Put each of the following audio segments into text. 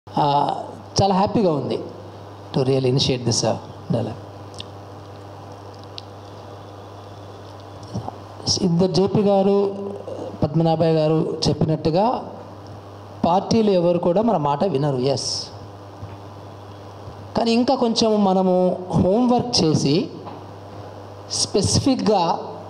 ఆ, చాలా హ్యాపీగా ఉంది to real initiate this develop ఇద్దరు జేపీ గారు పద్మనాభయ్య గారు చెప్పినట్టుగా పార్టీలు ఎవరు కూడా మన మాట వినరు ఎస్ కానీ ఇంకా కొంచెం మనము హోంవర్క్ చేసి స్పెసిఫిక్గా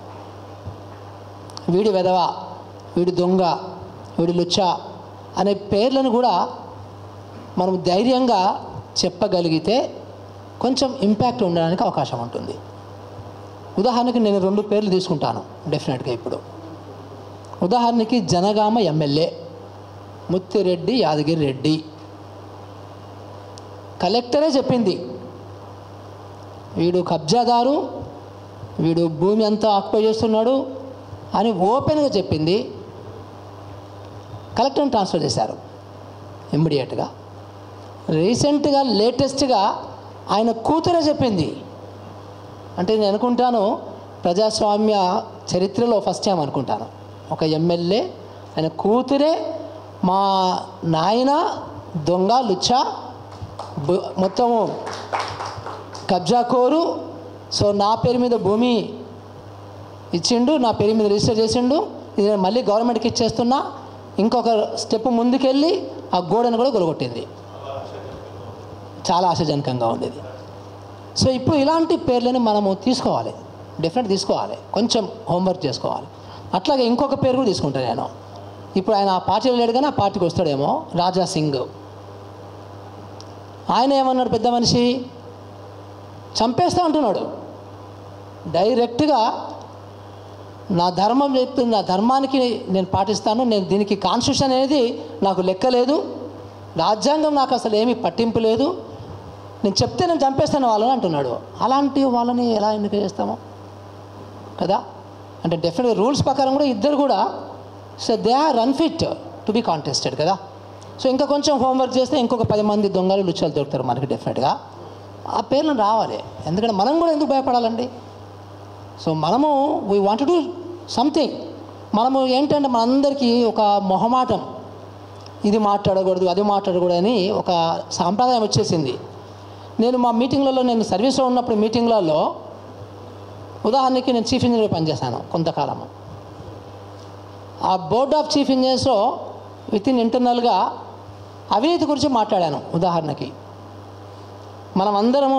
వీడి వెధవ వీడి దొంగ వీడి లుచ్చ అనే పేర్లను కూడా మనం ధైర్యంగా చెప్పగలిగితే కొంచెం ఇంపాక్ట్ ఉండడానికి అవకాశం ఉంటుంది ఉదాహరణకి నేను రెండు పేర్లు తీసుకుంటాను డెఫినెట్గా ఇప్పుడు ఉదాహరణకి జనగామ ఎమ్మెల్యే ముత్తిరెడ్డి యాదగిరి రెడ్డి కలెక్టరే చెప్పింది వీడు కబ్జాదారు వీడు భూమి అంతా ఆక్యుపై చేస్తున్నాడు అని ఓపెన్గా చెప్పింది కలెక్టర్ని ట్రాన్స్ఫర్ చేశారు ఇమ్మీడియట్గా రీసెంట్గా లేటెస్ట్గా ఆయన కూతురే చెప్పింది అంటే నేను అనుకుంటాను ప్రజాస్వామ్య చరిత్రలో ఫస్ట్ టైం అనుకుంటాను ఒక ఎమ్మెల్యే ఆయన కూతురే మా నాయన దొంగ లుచ్చ బు- మొత్తము కబ్జాకోరు సో నా పేరు మీద భూమి ఇచ్చిండు నా పేరు మీద రిజిస్టర్ చేసిండు ఇది నేను మళ్ళీ గవర్నమెంట్కి ఇచ్చేస్తున్నా ఇంకొక స్టెప్ ముందుకెళ్ళి ఆ గోడను కూడా గొలగొట్టింది చాలా ఆశాజనకంగా ఉంది ఇది సో ఇప్పుడు ఇలాంటి పేర్లని మనము తీసుకోవాలి డెఫినెట్ తీసుకోవాలి కొంచెం హోంవర్క్ చేసుకోవాలి అట్లాగే ఇంకొక పేరు కూడా తీసుకుంటాను నేను ఇప్పుడు ఆయన ఆ పార్టీలో లేడు కానీ ఆ పార్టీకి వస్తాడేమో రాజా సింగ్ ఆయన ఏమన్నాడు పెద్ద మనిషి చంపేస్తా అంటున్నాడు డైరెక్ట్గా నా ధర్మం చెప్తుంది నా ధర్మానికి నేను పాటిస్తాను నేను దీనికి కాన్స్టిట్యూషన్ అనేది నాకు లెక్క లేదు రాజ్యాంగం నాకు అసలు ఏమీ పట్టింపు లేదు నేను చెప్తే నేను చంపేస్తాను వాళ్ళని అంటున్నాడు అలాంటి వాళ్ళని ఎలా ఎన్నిక చేస్తాము కదా అంటే డెఫినెట్గా రూల్స్ ప్రకారం కూడా ఇద్దరు కూడా so they are unfit to be contested కదా సో ఇంకా కొంచెం హోంవర్క్ చేస్తే ఇంకొక పది మంది దొంగలు లుచ్చాలు దొరుకుతారు మనకి డెఫినెట్గా ఆ పేర్లను రావాలి ఎందుకంటే మనం కూడా ఎందుకు భయపడాలండి సో మనము వీ వాంట్ టు సంథింగ్ మనము ఏంటంటే మనందరికీ ఒక మొహమాటం ఇది మాట్లాడకూడదు అది మాట్లాడకూడదు అని ఒక సాంప్రదాయం వచ్చేసింది నేను మా మీటింగ్లలో నేను సర్వీస్లో ఉన్నప్పుడు మీటింగ్లలో ఉదాహరణకి నేను చీఫ్ ఇంజనీర్ పనిచేశాను కొంతకాలం ఆ బోర్డ్ ఆఫ్ చీఫ్ ఇంజనీర్స్లో విత్ ఇన్ ఇంటర్నల్గా అవినీతి గురించి మాట్లాడాను ఉదాహరణకి మనం అందరము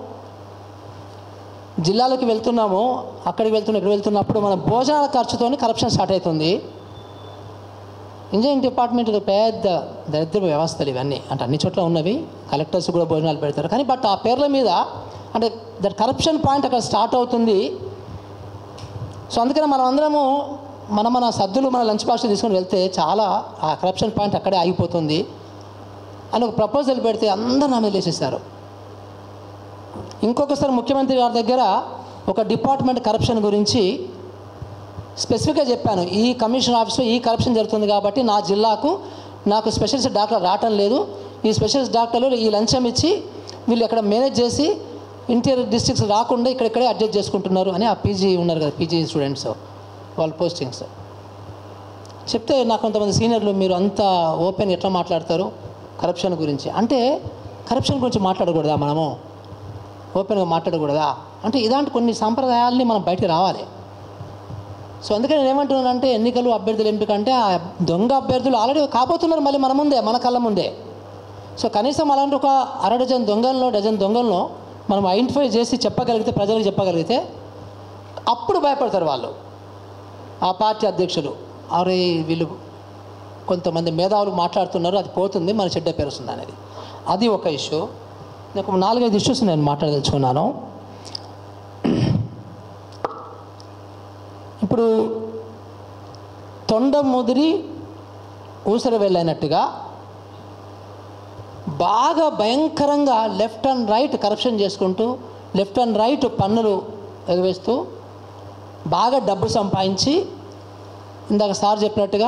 జిల్లాలకు వెళ్తున్నాము అక్కడికి వెళ్తున్న ఇక్కడ వెళ్తున్నప్పుడు మన భోజనాల ఖర్చుతో కరప్షన్ స్టార్ట్ అవుతుంది ఇంజనీరింగ్ డిపార్ట్మెంట్ ఇది పెద్ద దరిద్ర వ్యవస్థలు ఇవన్నీ అంటే అన్ని చోట్ల ఉన్నవి కలెక్టర్స్ కూడా భోజనాలు పెడతారు కానీ బట్ ఆ పేర్ల మీద అంటే దట్ కరప్షన్ పాయింట్ అక్కడ స్టార్ట్ అవుతుంది సో అందుకని మనం అందరము మన మన సద్దులు మన లంచ్ బాక్స్ తీసుకొని వెళ్తే చాలా ఆ కరప్షన్ పాయింట్ అక్కడే ఆగిపోతుంది అని ఒక ప్రపోజల్ పెడితే అందరూ నా మీద వేసేస్తారు ఇంకొకసారి ముఖ్యమంత్రి గారి దగ్గర ఒక డిపార్ట్మెంట్ కరప్షన్ గురించి స్పెసిఫిక్గా చెప్పాను ఈ కమిషన్ ఆఫీస్లో ఈ కరప్షన్ జరుగుతుంది కాబట్టి నా జిల్లాకు నాకు స్పెషలిస్ట్ డాక్టర్ రావటం లేదు ఈ స్పెషలిస్ట్ డాక్టర్లు ఈ లంచం ఇచ్చి వీళ్ళు ఇక్కడ మేనేజ్ చేసి ఇంటీరియర్ డిస్ట్రిక్ట్స్ రాకుండా ఇక్కడిక్కడే అడ్జస్ట్ చేసుకుంటున్నారు అని ఆ పీజీ ఉన్నారు కదా పీజీ స్టూడెంట్స్ వాళ్ళ పోస్టింగ్స్ చెప్తే నాకు కొంతమంది సీనియర్లు మీరు అంత ఓపెన్ ఎట్లా మాట్లాడతారు కరప్షన్ గురించి అంటే కరప్షన్ గురించి మాట్లాడకూడదా మనము ఓపెన్గా మాట్లాడకూడదా అంటే ఇలాంటి కొన్ని సాంప్రదాయాల్ని మనం బయటికి రావాలి సో అందుకని నేను ఏమంటున్నానంటే ఎన్నికలు అభ్యర్థులు ఎంపిక అంటే ఆ దొంగ అభ్యర్థులు ఆల్రెడీ కాబోతున్నారు మళ్ళీ మన ముందే మన కళ్ళ ముందే సో కనీసం అలాంటి ఒక అర డజన్ దొంగలను డజన్ దొంగలను మనం ఐడెంటిఫై చేసి చెప్పగలిగితే ప్రజలకు చెప్పగలిగితే అప్పుడు భయపడతారు వాళ్ళు ఆ పార్టీ అధ్యక్షులు అరే వీళ్ళు కొంతమంది మేధావులు మాట్లాడుతున్నారు అది పోతుంది మన చెడ్డ పేరు వస్తుంది అనేది అది ఒక ఇష్యూ నాకు నాలుగైదు ఇష్యూస్ నేను మాట్లాడదలుచుకున్నాను ఇప్పుడు తొండ ముదిరి ఊసర వెళ్ళినట్టుగా బాగా భయంకరంగా లెఫ్ట్ అండ్ రైట్ కరప్షన్ చేసుకుంటూ లెఫ్ట్ అండ్ రైట్ పన్నులు ఎగవేస్తూ బాగా డబ్బు సంపాదించి ఇందాక సార్ చెప్పినట్టుగా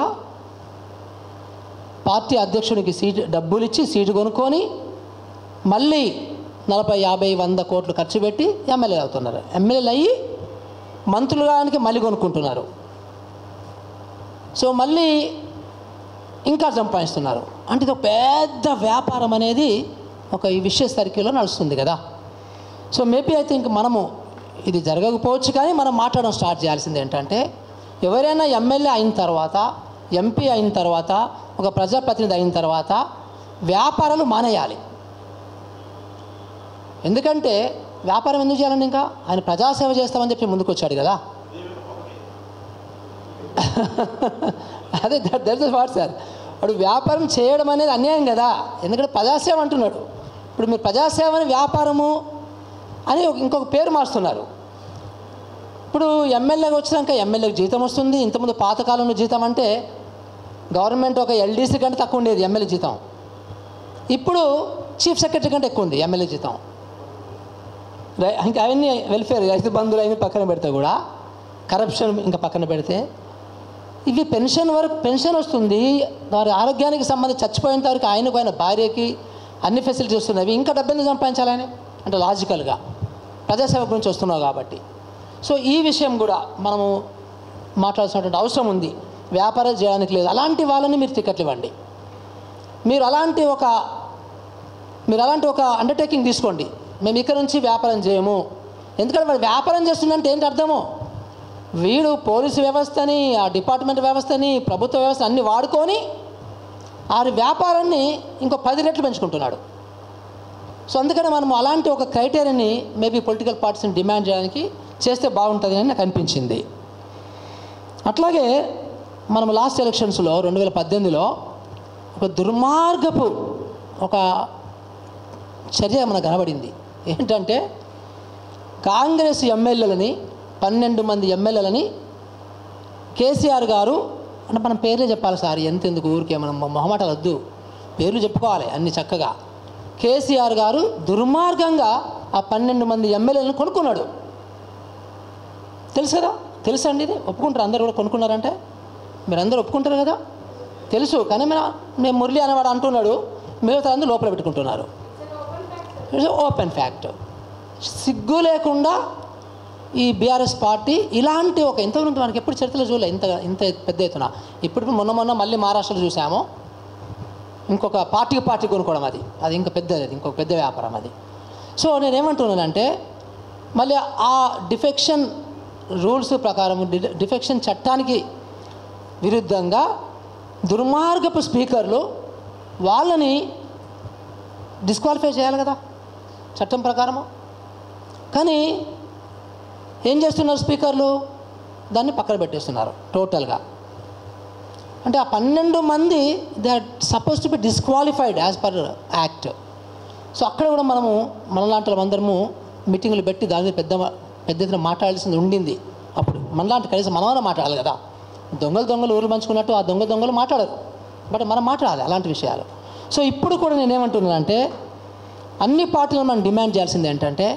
పార్టీ అధ్యక్షునికి సీటు డబ్బులు ఇచ్చి సీటు కొనుక్కొని మళ్ళీ నలభై యాభై వంద కోట్లు ఖర్చు పెట్టి ఎమ్మెల్యే అవుతున్నారు ఎమ్మెల్యేలు అయ్యి మంత్రులడానికి మళ్ళీ కొనుక్కుంటున్నారు సో మళ్ళీ ఇంకా సంపాదిస్తున్నారు అంటే ఇది ఒక పెద్ద వ్యాపారం అనేది ఒక ఈ విషయ సర్కిల్లో నడుస్తుంది కదా సో మేబీ ఐ థింక్ మనము ఇది జరగకపోవచ్చు కానీ మనం మాట్లాడడం స్టార్ట్ చేయాల్సింది ఏంటంటే ఎవరైనా ఎమ్మెల్యే అయిన తర్వాత ఎంపీ అయిన తర్వాత ఒక ప్రజాప్రతినిధి అయిన తర్వాత వ్యాపారాలు మానేయాలి ఎందుకంటే వ్యాపారం ఎందుకు చేయాలండి ఇంకా ఆయన ప్రజాసేవ చేస్తామని చెప్పి ముందుకు వచ్చాడు కదా అదే దట్ ఇస్ వాట్ సార్ వాడు వ్యాపారం చేయడం అనేది అన్యాయం కదా ఎందుకంటే ప్రజాసేవ అంటున్నాడు ఇప్పుడు మీరు ప్రజాసేవని వ్యాపారము అని ఒక- ఇంకొక పేరు మారుస్తున్నారు ఇప్పుడు ఎమ్మెల్యేగా వచ్చినాక ఎమ్మెల్యేకి జీతం వస్తుంది ఇంతకుముందు పాతకాలంలో జీతం అంటే గవర్నమెంట్ ఒక ఎల్డీసీ కంటే తక్కువ ఉండేది ఎమ్మెల్యే జీతం ఇప్పుడు చీఫ్ సెక్రటరీ కంటే ఎక్కువ ఉంది ఎమ్మెల్యే జీతం రై- ఇంకా అవన్నీ వెల్ఫేర్ రైతు బంధువులు అవన్నీ పక్కన పెడితే కూడా కరప్షన్ ఇంకా పక్కన పెడితే ఇవి పెన్షన్ వరకు పెన్షన్ వస్తుంది వారి ఆరోగ్యానికి సంబంధించి చచ్చిపోయేంత వరకు ఆయనకు ఆయన భార్యకి అన్ని ఫెసిలిటీస్ వస్తున్నాయి ఇంకా డబ్బులు సంపాదించాలని అంటే లాజికల్గా ప్రజాసేవ గురించి వస్తున్నావు కాబట్టి సో ఈ విషయం కూడా మనము మాట్లాడాల్సినటువంటి అవసరం ఉంది వ్యాపారం చేయడానికి లేదు అలాంటి వాళ్ళని మీరు టికెట్లు ఇవ్వండి మీరు అలాంటి ఒక మీరు అలాంటి ఒక అండర్టేకింగ్ తీసుకోండి మేము ఇక్కడ నుంచి వ్యాపారం చేయము ఎందుకంటే వాడు వ్యాపారం చేస్తుందంటే ఏంటి అర్థము వీడు పోలీసు వ్యవస్థని ఆ డిపార్ట్మెంట్ వ్యవస్థని ప్రభుత్వ వ్యవస్థ అన్ని వాడుకొని ఆ వ్యాపారాన్ని ఇంకో పది రెట్లు పెంచుకుంటున్నాడు సో అందుకని మనం అలాంటి ఒక క్రైటీరియాని మేబీ పొలిటికల్ పార్టీస్ని డిమాండ్ చేయడానికి చేస్తే బాగుంటుంది అని నాకు అనిపించింది అట్లాగే మనం లాస్ట్ ఎలక్షన్స్లో రెండు వేల పద్దెనిమిదిలో ఒక దుర్మార్గపు ఒక చర్య మనకు కనబడింది ఏంటంటే కాంగ్రెస్ ఎమ్మెల్యేలని పన్నెండు మంది ఎమ్మెల్యేలని కేసీఆర్ గారు అంటే మనం పేర్లే చెప్పాలి సార్ ఎంతెందుకు ఊరికే మనం మొహమాటాలు వద్దు పేర్లు చెప్పుకోవాలి అన్ని చక్కగా కేసీఆర్ గారు దుర్మార్గంగా ఆ పన్నెండు మంది ఎమ్మెల్యేలను కొనుక్కున్నాడు తెలుసు కదా తెలుసు అండి ఇది ఒప్పుకుంటారు అందరు కూడా కొనుక్కున్నారంటే మీరు అందరూ ఒప్పుకుంటారు కదా తెలుసు కానీ మన మేము మురళి అనేవాడు అంటున్నాడు మిగతా అందరూ లోపల పెట్టుకుంటున్నారు ఇట్స్ ఓపెన్ ఫ్యాక్ట్ సిగ్గు లేకుండా ఈ బీఆర్ఎస్ పార్టీ ఇలాంటి ఒక ఎంతమంది మనకి ఎప్పుడు చరిత్రలో చూడలే ఇంత ఇంత పెద్ద ఎత్తున ఇప్పుడు మొన్న మొన్న మళ్ళీ మహారాష్ట్రలో చూసాము ఇంకొక పార్టీకి పార్టీ కొనుక్కోవడం అది అది ఇంకా పెద్దది అది ఇంకొక పెద్ద వ్యాపారం అది సో నేనేమంటున్నానంటే మళ్ళీ ఆ డిఫెక్షన్ రూల్స్ ప్రకారం డి- డిఫెక్షన్ చట్టానికి విరుద్ధంగా దుర్మార్గపు స్పీకర్లు వాళ్ళని డిస్క్వాలిఫై చేయాలి కదా చట్టం ప్రకారము కానీ ఏం చేస్తున్నారు స్పీకర్లు దాన్ని పక్కన పెట్టేస్తున్నారు టోటల్గా అంటే ఆ పన్నెండు మంది they are suppose to be disqualified as per act so అక్కడ కూడా మనము మనలాంటి అందరము మీటింగ్లు పెట్టి దాని మీద పెద్ద పెద్ద ఎత్తున మాట్లాడాల్సింది ఉండింది అప్పుడు మనలాంటి కనీసం మనమన్నా మాట్లాడాలి కదా దొంగలు దొంగలు ఊరు పంచుకున్నట్టు ఆ దొంగ దొంగలు మాట్లాడరు బట్ మనం మాట్లాడాలి అలాంటి విషయాలు సో ఇప్పుడు కూడా నేనేమంటున్నానంటే అన్ని పార్టీలను మనం డిమాండ్ చేయాల్సింది ఏంటంటే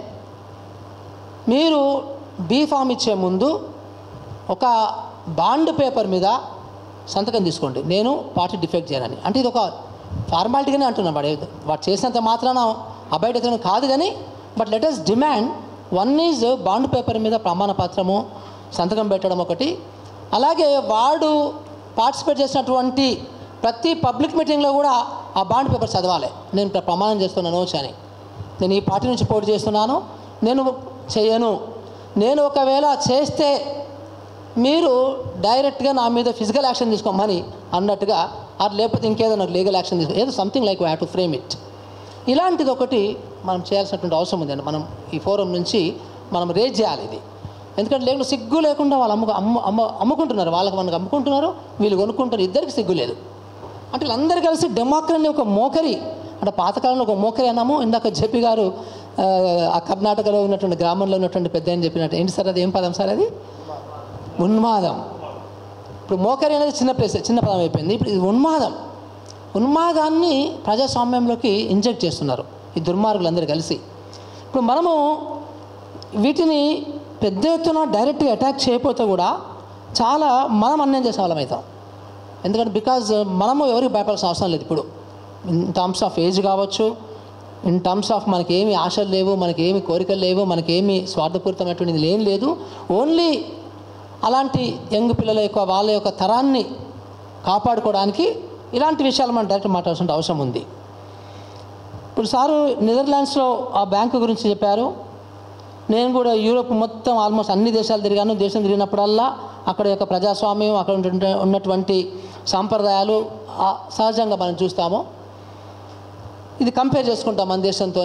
మీరు బీ ఫామ్ ఇచ్చే ముందు ఒక బాండ్ పేపర్ మీద సంతకం తీసుకోండి నేను పార్టీ డిఫెక్ట్ చేయనని అంటే ఇది ఒక ఫార్మాలిటీగానే అంటున్నాను వాడు ఏదో- వాడు చేసినంత మాత్రాన అబైడ్ కాదు కానీ but let us demand one is bond paper మీద ప్రమాణ పత్రము సంతకం పెట్టడం ఒకటి అలాగే వాడు పార్టిసిపేట్ చేసినటువంటి ప్రతి పబ్లిక్ మీటింగ్లో కూడా ఆ బాండ్ పేపర్ చదవాలి నేను ప్ర- ప్రమాణం చేస్తున్నాను అని నేను ఈ పార్టీ నుంచి పోటీ చేస్తున్నాను నేను చేయను నేను ఒకవేళ చేస్తే మీరు డైరెక్ట్గా నా మీద ఫిజికల్ యాక్షన్ తీసుకోమని అన్నట్టుగా అది లేకపోతే ఇంకేదో నాకు లీగల్ యాక్షన్ తీసుకో ఏదో something like have to frame it ఇలాంటిది ఒకటి మనం చేయాల్సినటువంటి అవసరం ఉందండి మనం ఈ ఫోరం నుంచి మనం రేజ్ చేయాలి ఇది ఎందుకంటే లేకుండా సిగ్గు లేకుండా వాళ్ళు అమ్ము అమ్ము అమ్ము అమ్ముకుంటున్నారు వాళ్ళకి మనకు అమ్ముకుంటున్నారు వీళ్ళు కొనుక్కుంటారు ఇద్దరికి సిగ్గు లేదు అంటే వీళ్ళందరూ కలిసి డెమోక్రసీ ఒక మోకరి అంటే పాతకాలంలో ఒక మోకరి అన్నాము ఇందాక జెపి గారు ఆ, ఆ కర్ణాటకలో ఉన్నటువంటి గ్రామంలో ఉన్నటువంటి పెద్ద అని చెప్పినట్టు ఏంటి సార్ అది ఏం పదం సార్ అది ఉన్మాదం ఇప్పుడు మోకరి అనేది చిన్న ప్లేస్ చిన్న పదం అయిపోయింది ఇప్పుడు ఇది ఉన్మాదం ఉన్మాదాన్ని ప్రజాస్వామ్యంలోకి ఇంజెక్ట్ చేస్తున్నారు ఈ దుర్మార్గులందరూ కలిసి ఇప్పుడు మనము వీటిని పెద్ద ఎత్తున డైరెక్ట్గా అటాక్ చేయకపోతే కూడా చాలా మనం అన్యాయం చేసే వాళ్ళం అవుతాం ఎందుకంటే బికాజ్ మనము ఎవరికి భయపడాల్సిన అవసరం లేదు ఇప్పుడు ఇన్ టర్మ్స్ ఆఫ్ ఏజ్ కావచ్చు ఇన్ టర్మ్స్ ఆఫ్ మనకి ఏమి ఆశలు లేవు మనకి ఏమి కోరికలు లేవు మనకి ఏమి స్వార్థపూరితమైనటువంటిది ఏం లేదు ఓన్లీ అలాంటి యంగ్ పిల్లల యొక్క వాళ్ళ యొక్క తరాన్ని కాపాడుకోవడానికి ఇలాంటి విషయాలు మనం డైరెక్ట్ మాట్లాడాల్సిన అవసరం ఉంది ఇప్పుడు సారు నెదర్లాండ్స్లో ఆ బ్యాంకు గురించి చెప్పారు నేను కూడా యూరోప్ మొత్తం ఆల్మోస్ట్ అన్ని దేశాలు తిరిగాను దేశం తిరిగినప్పుడల్లా అక్కడ యొక్క ప్రజాస్వామ్యం అక్కడ ఉంటుంటే- ఉన్నటువంటి సాంప్రదాయాలు ఆ సహజంగా మనం చూస్తాము ఇది కంపేర్ చేసుకుంటాం మన దేశంతో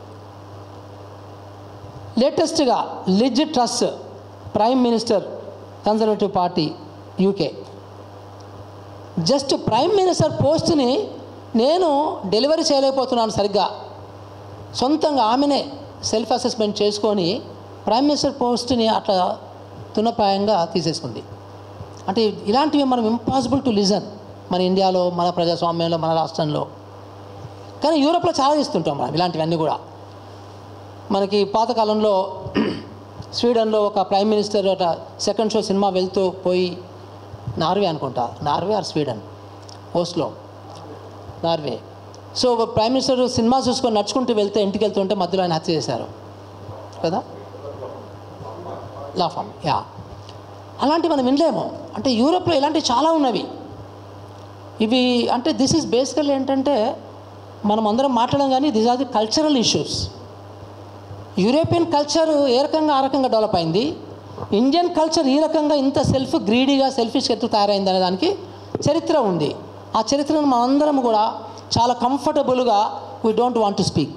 లేటెస్ట్గా Liz Truss prime minister conservative party UK just prime minister పోస్ట్ని నేను డెలివరీ చేయలేకపోతున్నాను సరిగ్గా సొంతంగా ఆమెనే సెల్ఫ్ అసెస్మెంట్ చేసుకొని ప్రైమ్ మినిస్టర్ పోస్ట్ని అట్లా తునపాయంగా తీసేసుకుంది అంటే ఇలాంటివి మనం ఇంపాసిబుల్ టు లిజన్ మన ఇండియాలో మన ప్రజాస్వామ్యంలో మన రాష్ట్రంలో కానీ యూరోప్లో చాలా చేస్తుంటాం మనం ఇలాంటివన్నీ కూడా మనకి పాతకాలంలో స్వీడన్లో ఒక ప్రైమ్ మినిస్టర్ ఒక సెకండ్ షో సినిమా వెళ్తూ పోయి నార్వే అనుకుంటా Norway or Sweden Oslo Norway so ఒక ప్రైమ్ మినిస్టర్ సినిమా చూసుకొని నడుచుకుంటూ వెళ్తే ఇంటికి వెళ్తుంటే మధ్యలో ఆయన హత్య చేశారు కదా లాఫామ్ యా అలాంటివి మనం వినలేము అంటే యూరోప్లో ఇలాంటివి చాలా ఉన్నవి ఇవి అంటే దిస్ ఈజ్ బేసికల్ ఏంటంటే మనం అందరం మాట్లాడడం కానీ this are the cultural issues European culture ఏ రకంగా ఆ రకంగా డెవలప్ అయింది ఇండియన్ కల్చర్ ఈ రకంగా ఇంత సెల్ఫ్ గ్రీడీగా సెల్ఫిష్గా ఎత్తు తయారైంది అనే దానికి చరిత్ర ఉంది ఆ చరిత్రను మనందరం కూడా చాలా కంఫర్టబుల్గా we don't want to speak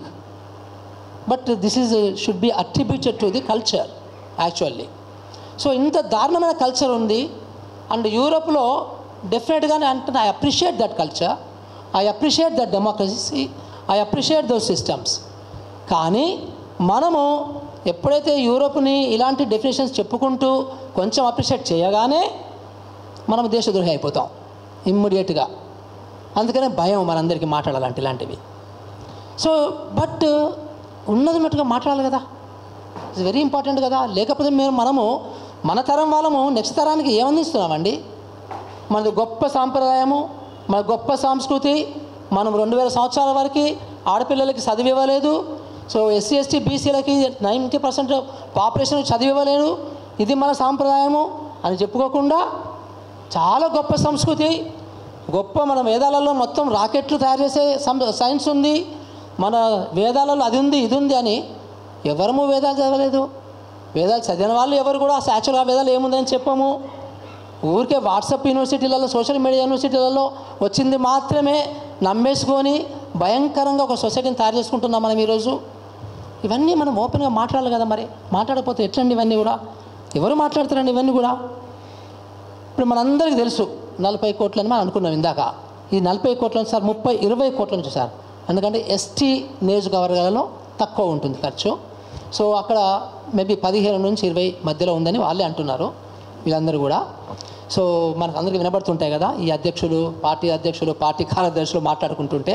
but this is should be attributed to the culture actually so ఇంత దారుణమైన కల్చర్ ఉంది అండ్ యూరోప్లో డెఫినెట్గానే అంటే I appreciate that culture I appreciate that democracy I appreciate those systems కానీ మనము ఎప్పుడైతే యూరోప్ని ఇలాంటి డెఫినేషన్స్ చెప్పుకుంటూ కొంచెం అప్రిషియేట్ చేయగానే మనం దేశద్రోహి అయిపోతాం ఇమ్మీడియట్గా అందుకనే భయం మనందరికీ మాట్లాడాలంటే ఇలాంటివి సో బట్ ఉన్నది ఉన్నట్టుగా మాట్లాడాలి కదా ఇట్స్ వెరీ ఇంపార్టెంట్ కదా లేకపోతే మేము మనము మన తరం వాళ్ళము నెక్స్ట్ తరానికి ఏమందిస్తున్నామండి మనది గొప్ప సాంప్రదాయము మన గొప్ప సంస్కృతి మనం రెండు వేల సంవత్సరాల వరకు ఆడపిల్లలకి చదివి ఇవ్వలేదు సో ఎస్సీ ఎస్టీ బీసీలకి నైంటీ పర్సెంట్ పాపులేషన్ చదివి ఇవ్వలేదు ఇది మన సాంప్రదాయము అని చెప్పుకోకుండా చాలా గొప్ప సంస్కృతి గొప్ప మన వేదాలలో మొత్తం రాకెట్లు తయారు చేసే సం- సైన్స్ ఉంది మన వేదాలలో అది ఉంది ఇది ఉంది అని ఎవరము వేదాలు చదవలేదు వేదాలు చదివిన వాళ్ళు ఎవరు కూడా యాక్చువల్గా వేదాలు ఏముందని చెప్పము ఊరికే వాట్సాప్ యూనివర్సిటీలలో సోషల్ మీడియా యూనివర్సిటీలలో వచ్చింది మాత్రమే నమ్మేసుకొని భయంకరంగా ఒక సొసైటీని తయారు చేసుకుంటున్నాం మనం ఈరోజు ఇవన్నీ మనం ఓపెన్గా మాట్లాడాలి కదా మరి మాట్లాడకపోతే ఎట్లండి ఇవన్నీ కూడా ఎవరు మాట్లాడతారండి ఇవన్నీ కూడా ఇప్పుడు మనందరికీ తెలుసు నలభై కోట్లని మనం అనుకున్నాం ఇందాక ఈ నలభై కోట్ల నుంచి సార్ ముప్పై ఇరవై కోట్ల నుంచి సార్ ఎందుకంటే ఎస్టీ నియోజకవర్గాలలో తక్కువ ఉంటుంది ఖర్చు సో అక్కడ మేబీ పదిహేను నుంచి ఇరవై మధ్యలో ఉందని వాళ్ళే అంటున్నారు వీళ్ళందరూ కూడా సో మనకు అందరికీ వినబడుతుంటాయి కదా ఈ అధ్యక్షులు పార్టీ అధ్యక్షులు పార్టీ కార్యదర్శులు మాట్లాడుకుంటుంటే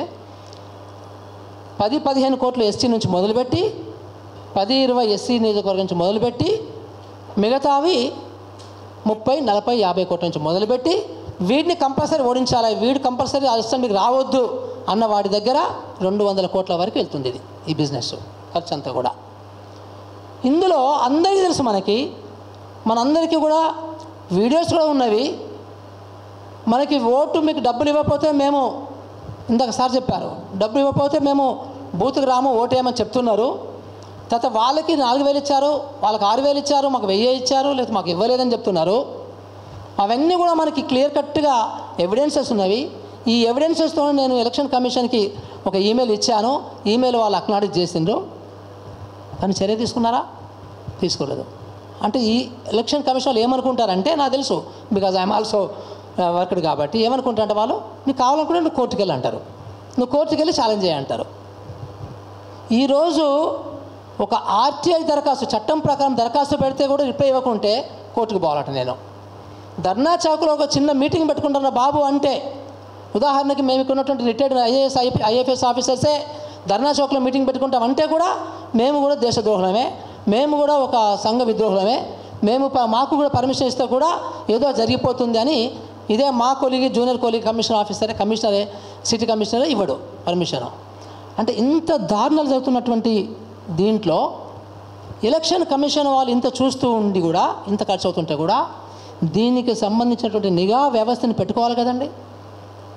పది పదిహేను కోట్లు ఎస్టీ నుంచి మొదలుపెట్టి పది ఇరవై ఎస్సీ నియోజకవర్గం నుంచి మొదలుపెట్టి మిగతావి ముప్పై నలభై యాభై కోట్ల నుంచి మొదలుపెట్టి వీడిని కంపల్సరీ ఓడించాలి వీడు కంపల్సరీ అసెంబ్లీకి రావద్దు అన్న వాడి దగ్గర రెండు వందల కోట్ల వరకు వెళ్తుంది ఇది ఈ బిజినెస్ ఖర్చు అంతా కూడా ఇందులో అందరికీ తెలుసు మనకి మనందరికీ కూడా వీడియోస్ కూడా ఉన్నవి మనకి ఓటు మీకు డబ్బులు ఇవ్వకపోతే మేము ఇందాక సార్ చెప్పారు డబ్బులు ఇవ్వకపోతే మేము బూత్కి రాము ఓటు వేయమని చెప్తున్నారు తర్వాత వాళ్ళకి నాలుగు వేలు ఇచ్చారు వాళ్ళకి ఆరు వేలు ఇచ్చారు మాకు వెయ్యి ఇచ్చారు లేదా మాకు ఇవ్వలేదని చెప్తున్నారు అవన్నీ కూడా మనకి క్లియర్ కట్గా ఎవిడెన్సెస్ ఉన్నవి ఈ ఎవిడెన్సెస్తో నేను ఎలక్షన్ కమిషన్కి ఒక ఈమెయిల్ ఇచ్చాను ఈమెయిల్ వాళ్ళు అక్నాలెడ్జ్ చేసిండ్రు కానీ చర్య తీసుకున్నారా తీసుకోలేదు అంటే ఈ ఎలక్షన్ కమిషన్ వాళ్ళు ఏమనుకుంటారంటే నాకు తెలుసు బికాజ్ ఐఎమ్ ఆల్సో వర్క్డ్ కాబట్టి ఏమనుకుంటారంటే వాళ్ళు నీకు కావాలనుకుంటే నువ్వు కోర్టుకు వెళ్ళి అంటారు నువ్వు కోర్టుకు వెళ్ళి ఛాలెంజ్ చేయ అంటారు ఈరోజు ఒక ఆర్టీఐ దరఖాస్తు చట్టం ప్రకారం దరఖాస్తు పెడితే కూడా రిప్లై ఇవ్వకుంటే కోర్టుకు పోవాలట నేను ధర్నా చౌక్లో ఒక చిన్న మీటింగ్ పెట్టుకుంటున్న బాబు అంటే ఉదాహరణకి మేము ఇక్కడ ఉన్నటువంటి రిటైర్డ్ ఐఏఎస్ ఐపీ ఐఎఫ్ఎస్ ఆఫీసర్సే ధర్నా చౌక్లో మీటింగ్ పెట్టుకుంటాం అంటే కూడా మేము కూడా దేశద్రోహులమే మేము కూడా ఒక సంఘ విద్రోహులమే మేము ప- మాకు కూడా పర్మిషన్ ఇస్తే కూడా ఏదో జరిగిపోతుంది అని ఇదే మా కొలిగి జూనియర్ కొలిగి కమిషనర్ ఆఫీసరే కమిషనరే సిటీ కమిషనరే ఇవ్వడు పర్మిషన్ అంటే ఇంత దారుణాలు జరుగుతున్నటువంటి దీంట్లో ఎలక్షన్ కమిషన్ వాళ్ళు ఇంత చూస్తూ ఉండి కూడా ఇంత ఖర్చు అవుతుంటే కూడా దీనికి సంబంధించినటువంటి నిఘా వ్యవస్థని పెట్టుకోవాలి కదండి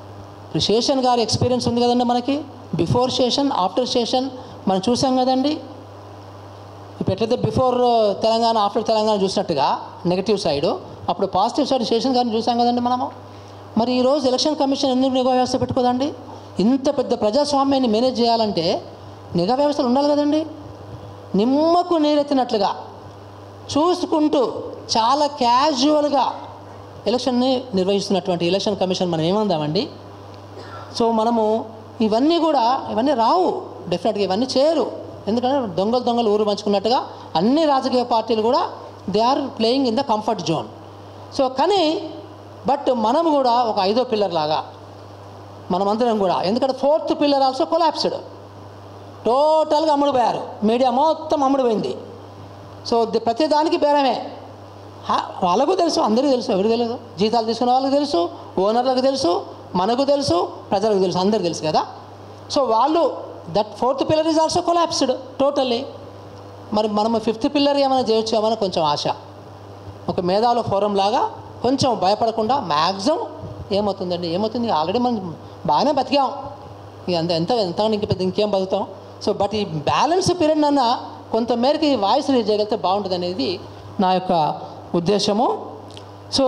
ఇప్పుడు శేషన్ గారి ఎక్స్పీరియన్స్ ఉంది కదండి మనకి బిఫోర్ శేషన్ ఆఫ్టర్ శేషన్ మనం చూసాం కదండి ఇప్పుడు ఎట్లయితే బిఫోర్ తెలంగాణ ఆఫ్టర్ తెలంగాణ చూసినట్టుగా నెగిటివ్ సైడ్ అప్పుడు పాజిటివ్ సైడ్ శేషన్ గారిని చూసాం కదండి మనము మరి ఈరోజు ఎలక్షన్ కమిషన్ ఎందుకు నిఘా వ్యవస్థ పెట్టుకోదండి ఇంత పెద్ద ప్రజాస్వామ్యాన్ని మేనేజ్ చేయాలంటే నిఘా వ్యవస్థలు ఉండాలి కదండి నిమ్మకు నీరెత్తినట్లుగా చూసుకుంటూ చాలా క్యాజువల్గా ఎలక్షన్ని నిర్వహిస్తున్నటువంటి ఎలక్షన్ కమిషన్ మనం ఏమందామండి సో మనము ఇవన్నీ కూడా ఇవన్నీ రావు డెఫినెట్గా ఇవన్నీ చేయరు ఎందుకంటే దొంగలు దొంగలు ఊరు పంచుకున్నట్టుగా అన్ని రాజకీయ పార్టీలు కూడా they are playing in the comfort zone so కానీ బట్ మనం కూడా ఒక ఐదో పిల్లర్ లాగా మనమందరం కూడా ఎందుకంటే ఫోర్త్ పిల్లర్ ఆల్సో కొలాప్స్డ్ టోటల్గా అమ్ముడుపోయారు మీడియా మొత్తం అమ్ముడుపోయింది సో ది- ప్రతి దానికి బేరమే హా- వాళ్ళకు తెలుసు అందరికీ తెలుసు ఎవరికి తెలియదు జీతాలు తీసుకునే వాళ్ళకి తెలుసు ఓనర్లకు తెలుసు మనకు తెలుసు ప్రజలకు తెలుసు అందరికి తెలుసు కదా సో వాళ్ళు that fourth pillar is also collapsed totally మరి మనం ఫిఫ్త్ పిల్లర్ ఏమైనా చేయొచ్చామని కొంచెం ఆశ ఒక మేధావుల ఫోరం లాగా కొంచెం భయపడకుండా మ్యాక్సిమం ఏమవుతుందండి ఏమవుతుంది ఆల్రెడీ మనం బాగానే బతికాం ఇక అంత ఎంత ఎంత ఇంక పెద్ద ఇంకేం బతుకుతాం సో బట్ ఈ బ్యాలెన్స్ పీరియడ్ అన్న కొంత మేరకు ఈ వాయిస్ రీడ్ చేయగలిగితే బాగుంటుంది అనేది నా యొక్క ఉద్దేశము సో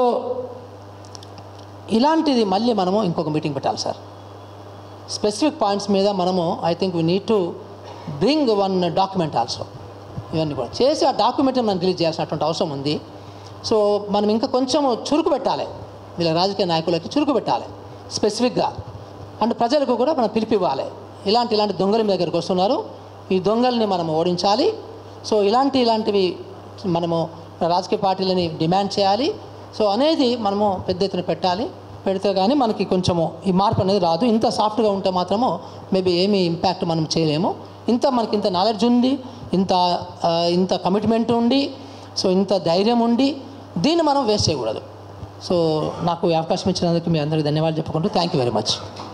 ఇలాంటిది మళ్ళీ మనము ఇంకొక మీటింగ్ పెట్టాలి సార్ స్పెసిఫిక్ పాయింట్స్ మీద మనము I think we need to bring one document also ఇవన్నీ కూడా చేసి ఆ డాక్యుమెంట్ మనం రిలీజ్ చేయాల్సినటువంటి అవసరం ఉంది సో మనం ఇంకా కొంచెం చురుకు పెట్టాలి వీళ్ళ రాజకీయ నాయకులకి చురుకు పెట్టాలి స్పెసిఫిక్గా అండ్ ప్రజలకు కూడా మనం పిలిపివ్వాలి ఇలాంటి ఇలాంటి దొంగల మీ దగ్గరికి వస్తున్నారు ఈ దొంగల్ని మనం ఓడించాలి సో ఇలాంటి ఇలాంటివి మనము రాజకీయ పార్టీలని డిమాండ్ చేయాలి సో అనేది మనము పెద్ద ఎత్తున పెట్టాలి పెడితే కానీ మనకి కొంచెము ఈ మార్పు అనేది రాదు ఇంత సాఫ్ట్గా ఉంటే మాత్రము మేబీ ఏమీ ఇంపాక్ట్ మనం చేయలేము ఇంత మనకి ఇంత నాలెడ్జ్ ఉంది ఇంత ఆ, ఇంత కమిట్మెంట్ ఉండి సో ఇంత ధైర్యం ఉండి దీన్ని మనం వేస్ట్ చేయకూడదు సో నాకు ఈ అవకాశం ఇచ్చినందుకు మీ అందరికీ ధన్యవాదాలు చెప్పుకుంటూ థ్యాంక్ యూ వెరీ మచ్